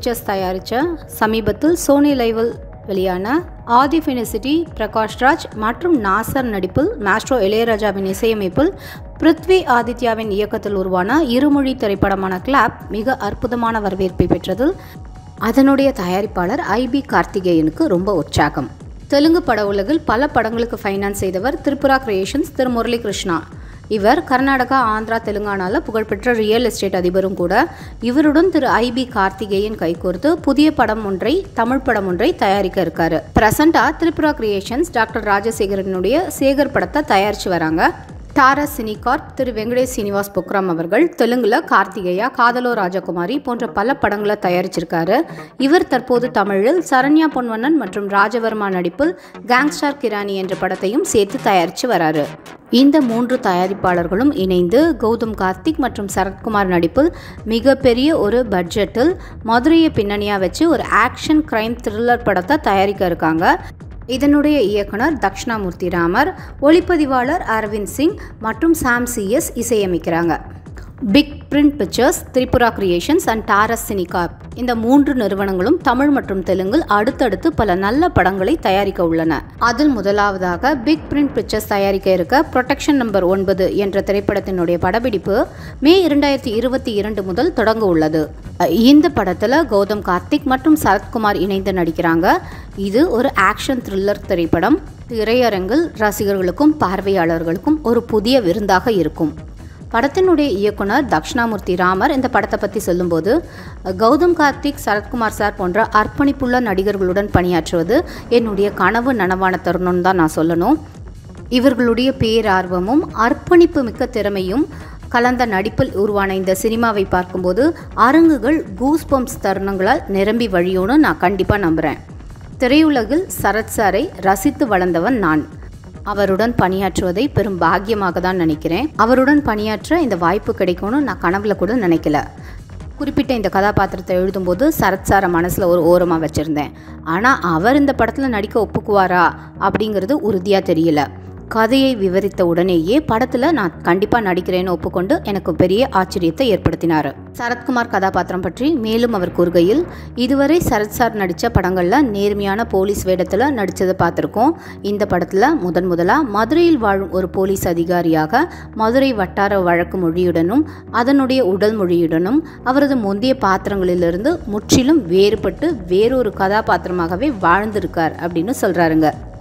pictures தயாரித்த சமீபத்தில் Sony லைவில் வெளியான ஆதிஃபினிசிட்டி பிரகாஷ்ராஜ் மற்றும் நாசர் நடிப்பில் மாஸ்ட்ரோ இளையராஜாவின் இசையமைப்பில் பிருத்வி ஆதித்யாவின் இயக்கத்தில் உருவான இருமொழி திரைப்படமான கிளாப் மிக அற்புதமான வரவேற்பை பெற்றதில் அதனுடைய தயாரிப்பாளர் ஐபி கார்த்திகேயனுக்கு ரொம்ப உற்சாகம் தெலுங்கு பட உலகில் பல படங்களுக்கு ஃபைனான்ஸ் செய்தவர் திரிபுரா கிரியேஷன்ஸ் திரு முரளி கிருஷ்ணா இவர் கர்நாடகா ஆந்திரா தெலுங்கானால புகழ்பெற்ற ரியல் எஸ்டேட் அதிபரும் கூட இவருடன் திரு ஐபி கார்த்திகேயன் கைகோர்த்து புதிய படம் ஒன்றை தமிழ் படம் ஒன்றை தயாரிக்க இருக்காரு பிரசண்டா திரிபுரா கிரியேஷன்ஸ் டாக்டர் ராஜசேகரனுடைய சேகர் படத்தை தயாரிச்சு வராங்க டாரா சினிகார்ப் திரு வெங்கடேஷ் சீனிவாஸ் புக்ராம் அவர்கள் தெலுங்குல கார்த்திகேயா காதலோ ராஜகுமாரி போன்ற பல படங்களை தயாரிச்சிருக்காரு இவர் தற்போது தமிழில் சரண்யா பொன்வண்ணன் மற்றும் ராஜவர்மா நடிப்பில் கேங்ஸ்டார் கிரானி என்ற படத்தையும் சேர்த்து தயாரித்து வராரு இந்த மூன்று தயாரிப்பாளர்களும் இணைந்து கௌதம் கார்த்திக் மற்றும் சரத்குமார் நடிப்பில் மிகப்பெரிய ஒரு பட்ஜெட்டில் மதுரையை பின்னணியாக வச்சு ஒரு ஆக்ஷன் கிரைம் த்ரில்லர் படத்தை தயாரிக்க இருக்காங்க இதனுடைய இயக்குனர் தக்ஷணாமூர்த்தி ராமர் ஒளிப்பதிவாளர் அரவிந்த் சிங் மற்றும் சாம் சிஎஸ் இசையமைக்கிறாங்க Big Print Pictures Tripura Creations and Taurus சினிகாப் இந்த மூன்று நிறுவனங்களும் தமிழ் மற்றும் தெலுங்கில் அடுத்தடுத்து பல நல்ல படங்களை தயாரிக்க உள்ளன அதில் முதலாவதாக பிக் பிரிண்ட் பிக்சர்ஸ் தயாரிக்க இருக்க ப்ரொடெக்ஷன் நம்பர் ஒன்பது என்ற திரைப்படத்தினுடைய படப்பிடிப்பு மே இரண்டாயிரத்தி இருபத்தி இரண்டு முதல் தொடங்க உள்ளது இந்த படத்தில் கௌதம் கார்த்திக் மற்றும் சரத்குமார் இணைந்து நடிக்கிறாங்க இது ஒரு ஆக்ஷன் த்ரில்லர் திரைப்படம் திரையரங்கில் ரசிகர்களுக்கும் பார்வையாளர்களுக்கும் ஒரு புதிய விருந்தாக இருக்கும் படத்தினுடைய இயக்குனர் தக்ஷணாமூர்த்தி ராமர் இந்த படத்தை பற்றி சொல்லும்போது கௌதம் கார்த்திக் சரத்குமார் சார் போன்ற அர்ப்பணிப்புள்ள நடிகர்களுடன் பணியாற்றுவது என்னுடைய கனவு நனவான தருணம்னு தான் நான் சொல்லணும் இவர்களுடைய பேரார்வமும் அர்ப்பணிப்பு மிக்க திறமையும் கலந்த நடிப்பில் உருவான இந்த சினிமாவை பார்க்கும்போது அரங்குகள் கூஸ் பம்ப்ஸ் தருணங்களால் நிரம்பி வழியோன்னு நான் கண்டிப்பாக நம்புகிறேன் திரையுலகில் சரத் சாரை ரசித்து வளர்ந்தவன் நான் அவருடன் பணியாற்றுவதை பெரும் பாக்கியமாக தான் நினைக்கிறேன் அவருடன் பணியாற்ற இந்த வாய்ப்பு கிடைக்கும்னு நான் கனவுல கூட நினைக்கல குறிப்பிட்ட இந்த கதாபாத்திரத்தை எழுதும்போது சரத் சாரை மனசில் ஒரு ஓரமாக வச்சுருந்தேன் ஆனால் அவர் இந்த படத்தில் நடிக்க ஒப்புக்குவாரா அப்படிங்கிறது உறுதியாக தெரியல கதையை விவரித்த உடனேயே படத்தில் நான் கண்டிப்பாக நடிக்கிறேன்னு ஒப்புக்கொண்டு எனக்கு பெரிய ஆச்சரியத்தை ஏற்படுத்தினார் சரத்குமார் கதாபாத்திரம் பற்றி மேலும் அவர் கூறுகையில் இதுவரை சரத் சார் நடித்த படங்களில் நேர்மையான போலீஸ் வேடத்தில் நடித்ததை பார்த்துருக்கோம் இந்த படத்தில் முதன் முதலாக மதுரையில் வாழும் ஒரு போலீஸ் அதிகாரியாக மதுரை வட்டார வழக்கு மொழியுடனும் அதனுடைய உடல் மொழியுடனும் அவரது முந்தைய பாத்திரங்களிலிருந்து முற்றிலும் வேறுபட்டு வேறொரு கதாபாத்திரமாகவே வாழ்ந்திருக்கார் அப்படின்னு சொல்கிறாருங்க